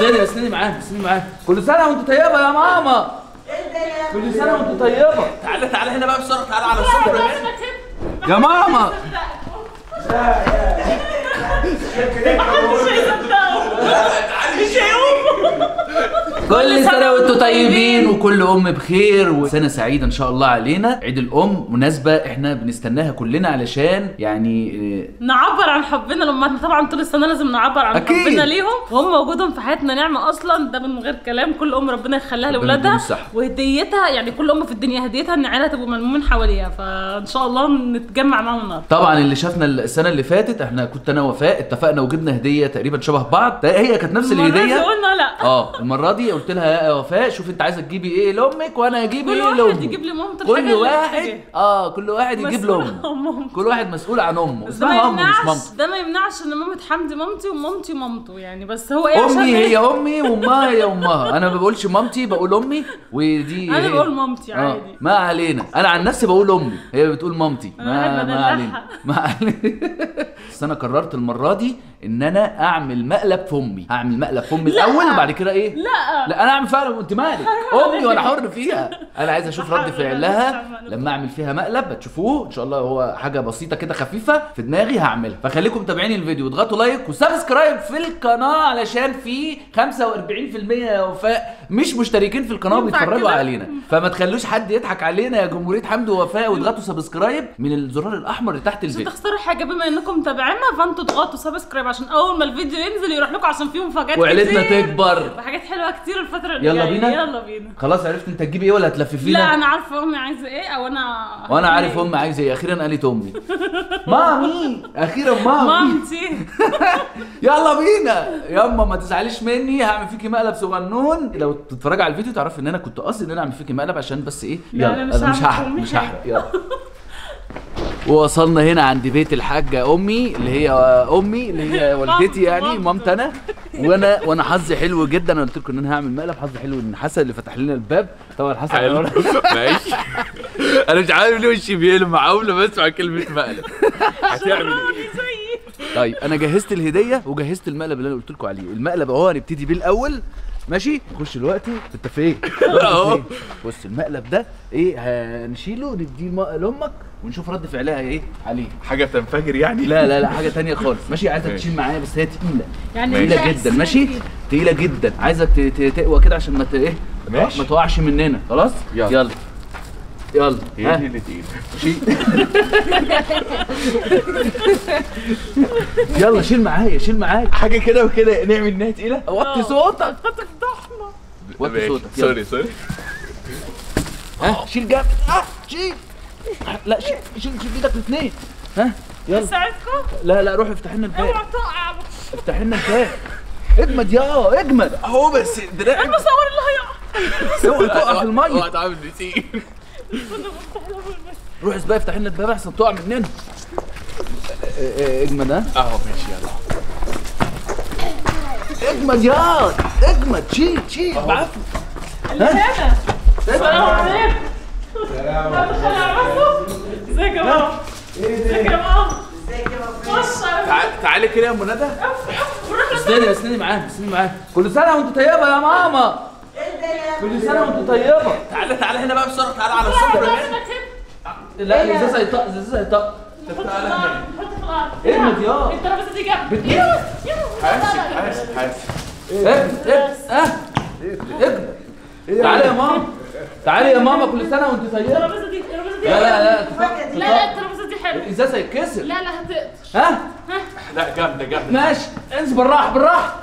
استني استني معانا استني معانا كل سنه وانت طيبه يا ماما كل سنه وانت طيبه تعالى تعالى هنا بقى بسرعه تعالى على السفره هنا يا ماما كل سنه وانتم طيبين وكل ام بخير وسنه سعيده ان شاء الله علينا عيد الام مناسبه احنا بنستناها كلنا علشان يعني آه، نعبر عن حبنا لامهاتنا طبعا طول السنه لازم نعبر عن أكيد. حبنا ليهم وهم وجودهم في حياتنا نعمه اصلا ده من غير كلام كل ام ربنا يخليها ربنا لاولادها يديهم الصحة. وهديتها يعني كل ام في الدنيا هديتها ان عيالها تبقوا ملمومين حواليها فان شاء الله نتجمع معاهم النهارده طبعا اللي شافنا السنه اللي فاتت احنا كنت انا وفاء اتفقنا وجبنا هديه تقريبا شبه بعض ده هي كانت نفس المرة دي الهديه قلنا لا اه المره دي قلت لها يا وفاء شوف انت عايزه تجيبي ايه لامك وانا اجيب كل ايه واحد لامي يجيب لمامته الحاجة كل اللي واحد محتاجاها. اه كل واحد يجيب مسؤول لامه عن مامته. كل واحد مسؤول عن امه بس ده ما اسمها امه مش يمنعش مامته ده ما يمنعش ان مامة حمدي مامتي ومامتي مامته يعني بس هو ايه عشان امي إيه؟ هي امي وامها هي امها انا ما بقولش مامتي بقول امي ودي انا هي. بقول مامتي اه عادي ما علينا انا عن نفسي بقول امي هي بتقول مامتي أنا ما بحب ما أدلعها. علينا ما علينا بس انا قررت المره دي ان انا اعمل مقلب في امي هعمل مقلب في امي الاول وبعد كده ايه لا لا انا اعمل فعلا وانت مالك امي وانا حر فيها انا عايز اشوف رد حاول فعلها بس تعمل لما اعمل فيها مقلب هتشوفوه ان شاء الله هو حاجه بسيطه كده خفيفه في دماغي هعملها فخليكم متابعين الفيديو واضغطوا لايك وسبسكرايب في القناه علشان في 45% يا وفاء مش مشتركين في القناه ينفع وبيتفرجوا كده؟ علينا فما تخلوش حد يضحك علينا يا جمهوريه حمدي ووفاء واضغطوا سبسكرايب من الزرار الاحمر اللي تحت مش الفيديو تخسروا حاجه بما انكم متابعينا فانتوا تضغطوا سبسكرايب عشان اول ما الفيديو ينزل يروح لكم عشان فيه مفاجآت وعيلتنا كتير تكبر وحاجات حلوه كتير الفتره اللي يلا جاية. بينا؟ يلا بينا خلاص عرفت انت تجيبي ايه ولا هتلففينا لا انا عارفه امي عايزه ايه او انا وانا عارف امي عايزه ايه اخيرا قالت امي مامي اخيرا مامي مامتي يلا بينا ياما ما تزعليش مني هعمل فيكي مقلب صغنون لو تتفرجي على الفيديو تعرفي ان انا كنت قاصد ان انا اعمل فيكي مقلب عشان بس ايه لا، يلا أنا مش انا مش هعمل هحرق أمي مش حاجة. هحرق يلا ووصلنا هنا عند بيت الحاجة أمي اللي هي أمي اللي هي والدتي يعني مامته. مامتي أنا وأنا وأنا حظي حلو جدا أنا قلت لكم إن أنا هعمل مقلب حظي حلو إن حسن اللي فتح لنا الباب طبعا حسن حلو ماشي انا مش عارف ليه وشي بيلمع اول ما بسمع كلمه مقلب هتعمل ايه طيب انا جهزت الهديه وجهزت المقلب اللي انا قلت لكم عليه المقلب اهو هنبتدي بيه الاول ماشي نخش دلوقتي انت فين أهو. بص المقلب ده ايه هنشيله نديه الم- لامك ونشوف رد فعلها ايه عليه حاجه تنفجر يعني لا لا لا حاجه تانية خالص ماشي عايزك ماشي. تشيل معايا بس هي تقيله يعني تقيله مش جدا هيحس ماشي بيه. تقيله جدا عايزك ت- ت- تقوى كده عشان ما ت- ايه ماشي. ما تقعش مننا خلاص يلا. يلا يلا هي ها. دي اللي تقيله شيل يلا شيل معايا شيل معايا حاجه كده وكده نعمل انها تقيله وطي صوتك هتفضحنا وطي ماشي. صوتك يلا. سوري سوري ها شيل جامد ها شيل لا شيل شيل شيل ايدك الاثنين ها يلا ساعدكم لا لا روح افتح لنا الباب اوعى تقع افتح لنا الباب اجمد يا اجمد اهو بس دراعي المصور اللي هيقع اوعى تقع في الميه اوعى تعمل نسيم روح اسبقى افتح لنا الباب احسن تقع مننا اه، اه، اجمد ها اهو ماشي يلا اجمد يا اجمد شيل شيل بعفو اللي هنا السلام عليكم دخل على راسه ازيك يا ماما ازيك يا ماما خش على تع- تعالي كده يا ام ندى استني استني معانا استني معانا كل سنه وانت طيبه يا ماما كل سنه وانت طيبه تعالى تعالى هنا بقى بسرعه تعالى على السفره هنا لا الازاز هيطق الازاز هيطق اجمد يا الترابيزه دي جنب بت- يلا يلا حاسب حاسب حاسب اجمد اجمد اه اجمد تعالي يا ماما تعالي يا ماما كل سنه وانت طيبه الترابيزه دي الترابيزه دي لا لا لا لا تفق- لا تفق. الترابيزه دي حلوه الازاز هيتكسر لا لا هتقطر ها لا جامده جامده ماشي انزل بالراحه بالراحه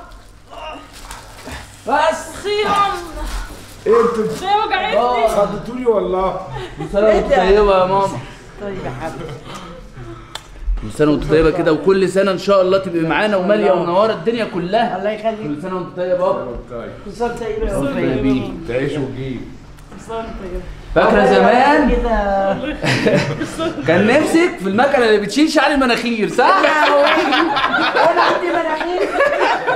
بس اخيرا ايه انتوا زي وجعتني خضتوني والله كل سنه وانت طيبه يا ماما طيب يا حبيبي كل سنه وانت طيبه كده وكل سنه ان شاء الله تبقي معانا وماليه ومنوره الدنيا كلها الله يخليك كل سنه وانت طيبه اهو كل سنه طيبه يا وفاء طيبين تعيش وتجيب فاكره زمان كده كان نفسك في المكنه اللي بتشيل شعر المناخير صح؟ وانا عندي مناخير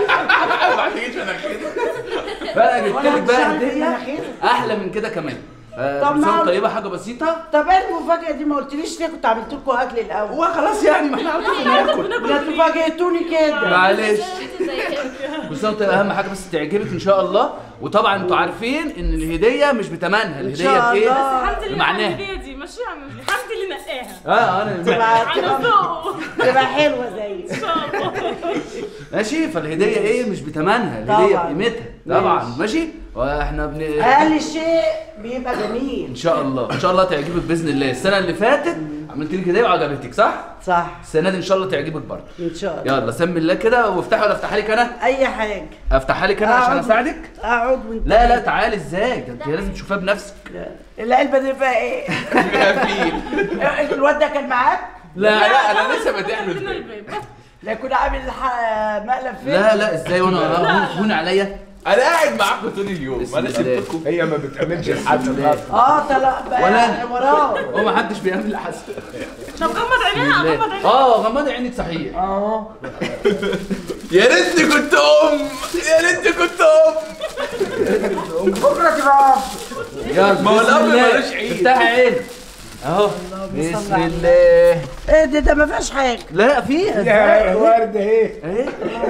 ما تيجيش انا كده فانا جبت وانا لك عندي بقى شعر في هديه المناخير احلى من كده كمان آه، طب كل سنة ما- وأنت طيبه حاجه بسيطه طب ايه المفاجأة دي ما قلتليش ليه كنت عملت لكم اكل الاول وخلاص يعني ما احنا عارفين ناكل ده انتوا فاجئتوني كده معلش كل سنه وانت اهم حاجه بس تعجبك ان شاء الله وطبعا انتوا عارفين ان الهديه مش بتمنها الهديه شاء بايه الله. الحمد لله معناها. على الهديه دي ماشي الحمد لله نقاها اه انا تبقى على تبقى, ذوقه تبقى حلوة زي ان شاء الله ماشي فالهديه ايه مش بتمنها الهديه طبعا. بقيمتها طبعا ماشي. ماشي واحنا بن اقل شيء بيبقى جميل ان شاء الله ان شاء الله تعجبك باذن الله السنه اللي فاتت عملت لك هديه وعجبتك صح صح السنه دي ان شاء الله تعجبك برضه ان شاء الله يلا سمي الله كده وافتحي ولا افتحها لك انا اي حاجة افتحها لك انا عشان أقعد. اساعدك اقعد وانت لا لا تعالي ازاي ده انت لازم تشوفها بنفسك العلبة دي فيها ايه؟ الواد ده كان معاك؟ لا لا انا لسه فاتح له عندنا الباب. الباب لا يكون عامل ح- مقلب فين؟ لا لا ازاي وانا هون- هون عليا انا قاعد معاكم طول اليوم بسم انا الله. سبتكم هي ما بتعملش لحد النهارده اه طلع بقى ولا أنا. حوارات هو ما حدش بيعمل لحسن طب غمض عينيها غمض عينيها اه غمضي عينك صحيح اهو يا ريتني كنت ام يا ريتني كنت ام بكره تبقى يلا ما هو بسم الأب الله. ملوش عيد. افتحي عين اهو صل بسم على الله ايه ده ده ما فيهاش حاجه لا فيها يا ورده اهي اهي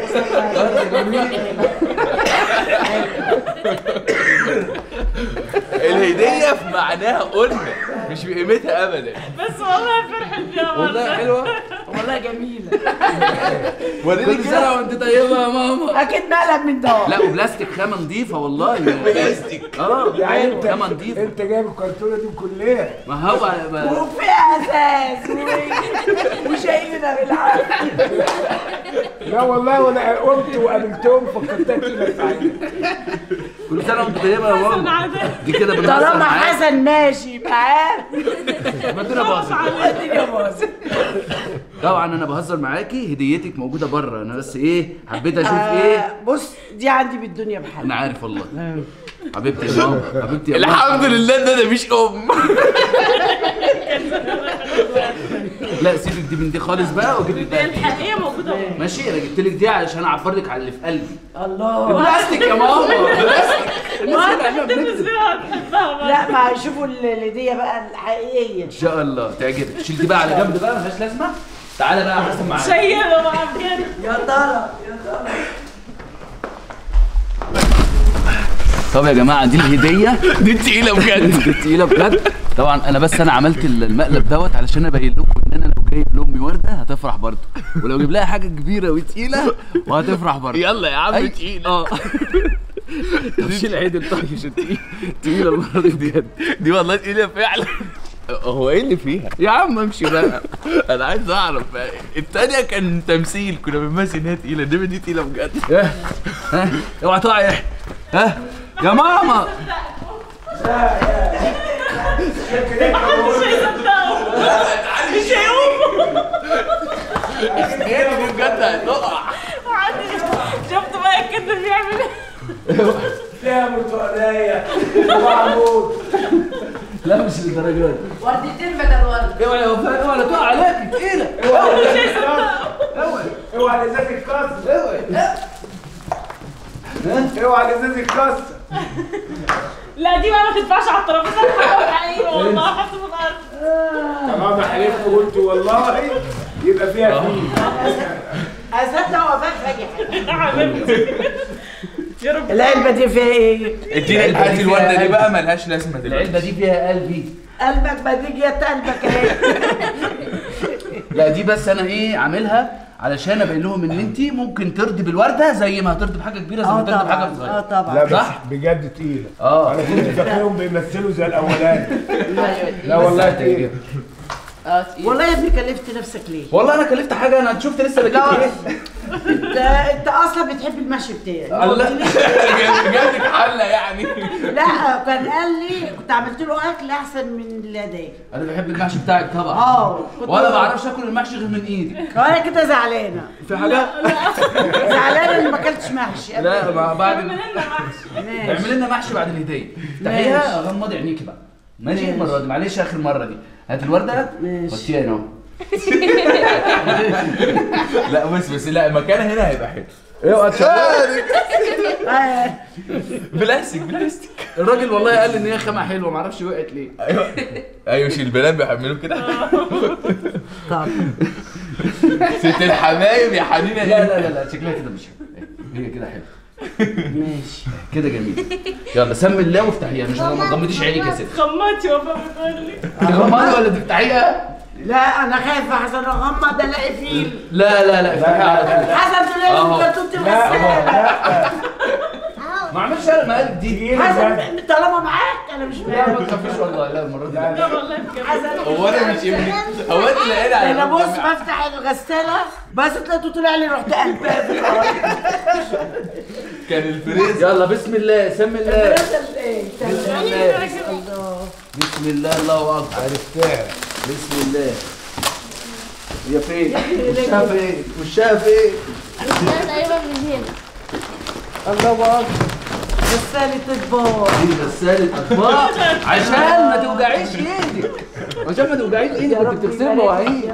الهديه في معناها قلنا مش بقيمتها ابدا بس والله فرحت بيها والله والله حلوه والله جميله كل سنه وانت طيبه يا ماما اكيد مقلب من ده لا وبلاستيك خامه نظيفه والله بلاستيك اه يعني انت خامه نظيفه انت جايب الكرتونه دي كلها ما هو ما- وفيها اساس و- وشايلنا بالعافيه لا والله وانا قمت وقابلتهم فكرتها كده سعيد كل سنه وانت طيبه يا حسن ماما عادل دي كده بنهزر طالما معاك حسن ماشي معاه ما الدنيا باظت الدنيا باظت طبعا انا بهزر معاكي هديتك موجوده بره انا بس ايه حبيت اشوف ايه آه، بص دي عندي بالدنيا بحالها انا عارف والله حبيبتي يا ماما حبيبتي يا ماما الحمد لله ان انا مش ام لا سيبك دي من دي خالص بقى واجيب لك هي بقى الحقيقيه موجوده اهو ماشي انا جبت لك دي علشان اعبر لك على اللي في قلبي الله بلاستيك يا ماما بلاستيك الناس هنا احنا تلبس بنكذب فيها هتحبها بقى لا ما هيشوفوا الهديه بقى الحقيقيه ان شاء الله تعجبك شيل بقى على جنب بقى ملهاش لازمه تعالى بقى يا حسن معايا شيله بقى بجد يا ترى يا ترى طب يا جماعه دي الهديه دي تقيله بجد دي تقيله بجد طبعا انا بس انا عملت المقلب دوت علشان ابين لكم ان انا لو جايب لامي ورده هتفرح برضه ولو جايب لها حاجه كبيره وتقيله وهتفرح برضه يلا يا عم أي- تقيله اه طب شيل عيد الطيش التقيل تقيله المره دي بجد دي والله تقيله فعلا هو ايه اللي فيها؟ يا عم امشي بقى انا عايز اعرف بقى. التانية كان تمثيل كنا بنمثل انها تقيله انما دي تقيله بجد ها ها اوعى تقع يا يحيى. ها يا ماما محدش هيصدقه مش هيقوم هي دي بجد هتقع محدش شفت بقى الكذب بيعمل ايه يا متولية محمود لا مش للدرجه دي وردتين بدل ورد اوعى يا وفاء اوعى لا تقع عليك تقيله مش هيصدقه اوعى الازاز يتكسر اوعى الازاز يتكسر لا دي بقى ما تنفعش على الترابيزه الحقيقة حقيقي والله حط في الارض طالما حلفت وقلت والله يبقى فيها فيه اصدق وفاء فاجئ يا حبيبتي يا رب العلبه دي فيها ايه؟ اديني العلبة هاتي دي الورده فيها دي قلب. بقى ملهاش لازمه دلوقتي العلبه دي فيها قلبي قلبك ما تيجي قلبك اهي لا دي بس انا ايه عاملها علشان ابين لهم ان انت ممكن ترضي بالورده زي ما هترضي بحاجه كبيره زي ما اه هترضي بحاجه طبعا اه صغيره طبعا لا بس صح؟ بجد تقيلة اه انا كنت فاكرهم بيمثلوا زي الاولاني لا بس والله هتعجبك. تقيلة اه تقيل. والله يا ابني كلفت نفسك ليه؟ والله انا كلفت حاجه انا شفت لسه بجيب ايه انت انت اصلا بتحب المشي بتاعي الله جابلك حله يعني لا كان قال لي كنت عملت له اكل احسن من الهدايا انا بحب المحشي بتاعك طبعا اه كنت وانا ما بعرفش اكل المحشي غير من ايدك وانا كده زعلانه في حاجه زعلانه اني ما اكلتش محشي لا ما بعد اعمل لنا محشي ماشي اعمل لنا محشي بعد الهديه افتحيها غمضي عينيكي بقى ماشي ماشي. المره دي معلش اخر مره دي هات الورده ماشي. حطيها هنا اهو لا بس بس لا مكانها هنا هيبقى حلو اوعى تشوفها آه، بلاستيك بلاستيك الراجل والله قال لي ان هي خامه حلوه معرفش وقعت ليه ايوه ايوه شيل البنات بيحملوا كده طب ست الحمايم يا حنينه لا لا لا لا شكلها كده مش حلو هي كده حلو ماشي كده جميل يلا سمي الله وافتحيها مش ما تغمضيش عينيك يا ست خماتي وفاء بتقول لي تغمضي ولا تفتحيها لا انا خايفه حسن اغمض الاقي فيل لا لا لا افتحيها على طول حسن تلاقي أهو. كرتونة لا الغسالة ما عملش انا مقالب دي حسن طالما معاك انا مش لا ما فاهم تخافيش والله لا المره دي لا. لا والله بجد حسن هو انا مش ابني هو انت اللي قايل على انا بص بفتح الغسالة بس لقيته طلع لي رحت قلبها في الارض كان الفريز يلا بسم الله سمي الله بسم الله الله بسم الله الله اكبر عرفتها بسم الله هي فين؟ وشها فين؟ وشها فين؟ تقريبا من هنا الله اكبر غسالة اطباق دي غسالة اطباق عشان ما توجعيش ايدك عشان ما توجعيش ايدك كنت بتغسلي مواعين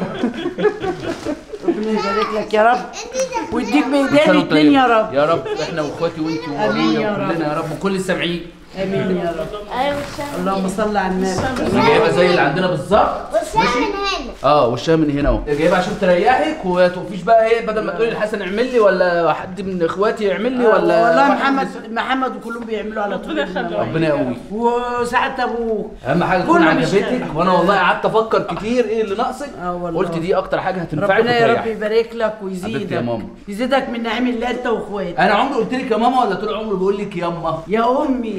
ربنا يبارك لك يا رب ويديك سنة بايدينا وأنت اتنين يا طيب. رب يا رب احنا واخواتي وانتي آمين يا وابويا رب. وكلنا يا رب وكل السامعين امين يا رب ايوه والشام اللهم صل على النبي جايبها زي اللي عندنا بالظبط والشام من هنا اه وشها من هنا اهو جايبها عشان تريحك وما توقفيش بقى ايه بدل ما تقولي لحسن اعمل لي ولا حد من اخواتي يعمل لي ولا والله واحد محمد من- محمد وكلهم بيعملوا على طول ربنا يخليه. ربنا يقويك وساعات ابوك اهم حاجه تكون كله عجبتك بيشتغل. وانا والله قعدت افكر كتير ايه اللي ناقصك اه والله. قلت دي اكتر حاجه هتنفعك ربنا يا رب وتريحك يبارك لك حبيبتي يا ويزيدك ماما. يزيدك من نعيم الله انت واخواتك انا عمري قلت لك يا ماما ولا طول عمري بقول لك ياما يا امي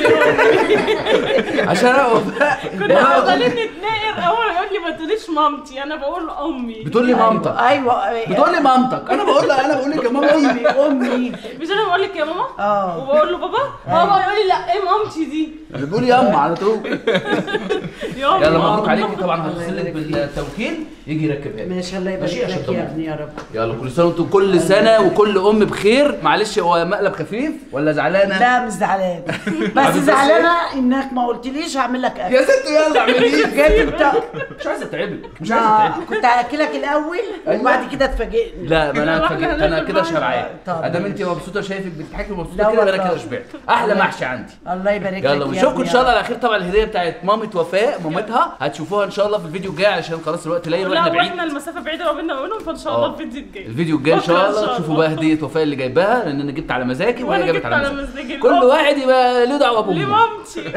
عشان انا وفاء كنا عمالين نتناقر اول يقول لي ما تقوليش مامتي انا بقول له امي بتقول لي مامتك ايوه بتقول لي مامتك انا بقول لها انا بقول لك يا ماما امي امي مش انا بقول لك يا ماما اه وبقول له بابا بابا يقول لي لا ايه مامتي دي بتقول ياما على طول يا يلا ماما. مبروك عليكي طبعا هتصلك بالتوكيل يجي يركبها لك ماشي الله ماشي يبارك عشان لك يا طبعا. ابني يا رب يلا كل سنه وانتم كل سنه وكل ام بخير معلش هو مقلب خفيف ولا زعلانه لا مش زعلان بس حبيبتي. زعلانه انك ما قلتليش هعمل لك اكل يا ست يلا اعملي جايب الطقم مش عايزه اتعبك مش عايزه ما اتعبك كنت هاكلك الاول أيوة. وبعد كده تفاجئني لا ما انا إحنا اتفاجئت هناكل انا كده معاك. شبعان طب ادام انت ماشي. مبسوطه شايفك بتضحكي لا ومبسوطه كده يبقى انا والله. كده شبعت احلى الله- محشي عندي الله يبارك لك يلا يا ونشوفكم ابني ان يا شاء الله رب. على خير طبعا الهديه بتاعت مامة وفاء مامتها هتشوفوها ان شاء الله في الفيديو الجاي عشان خلاص الوقت ليل لا واحنا بعيد واحنا المسافه بعيده ما بيننا وبينهم فان شاء الله آه. الفيديو الجاي الفيديو الجاي ان بكرة شاء الله تشوفوا بقى هديه وفاء اللي جايباها لان انا جبت على مزاجي وهي وانا جابت جبت على على مزاجي مزاجي كل واحد يبقى له دعوه بامه لمامتي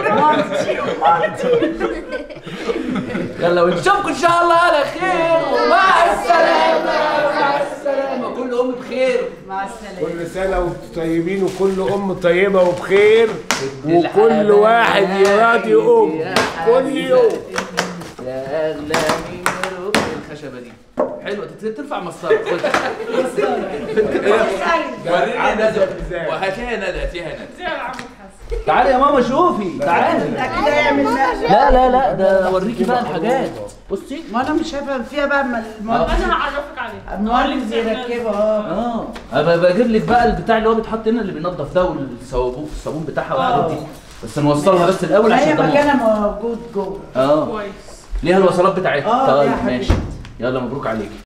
يلا ونشوفكم ان شاء الله على خير ومع السلامه مع السلامه كل ام بخير مع السلامه كل سنة وانتم طيبين وكل أم طيبة وبخير وكل الحبايب واحد يراضي أم يا كل حبيبة يوم يا اغلى من روح الخشبه دي حلوه تت- ترفع مسطره خد وريني ندى إزاي؟ وهاتيها ندى هاتيها ندى دي على عم حسن تعالي يا ماما شوفي تعالي اكيد هيعمل مقلب لا لا لا ده اوريكي بقى الحاجات بصي ما انا مش هفهم فيها بقى اما المهندس انا هعرفك عليها المهندس يركبها اه اه ابقى بجيب لك بقى البتاع اللي هو بيتحط هنا اللي بينضف ده والصابون الصابون بتاعها والحاجات دي بس نوصلها بس الاول هي عشان ده مكانها موجود جوه اه كويس ليها الوصلات بتاعتها آه، طيب يا حبيبتي. ماشي يلا مبروك عليكي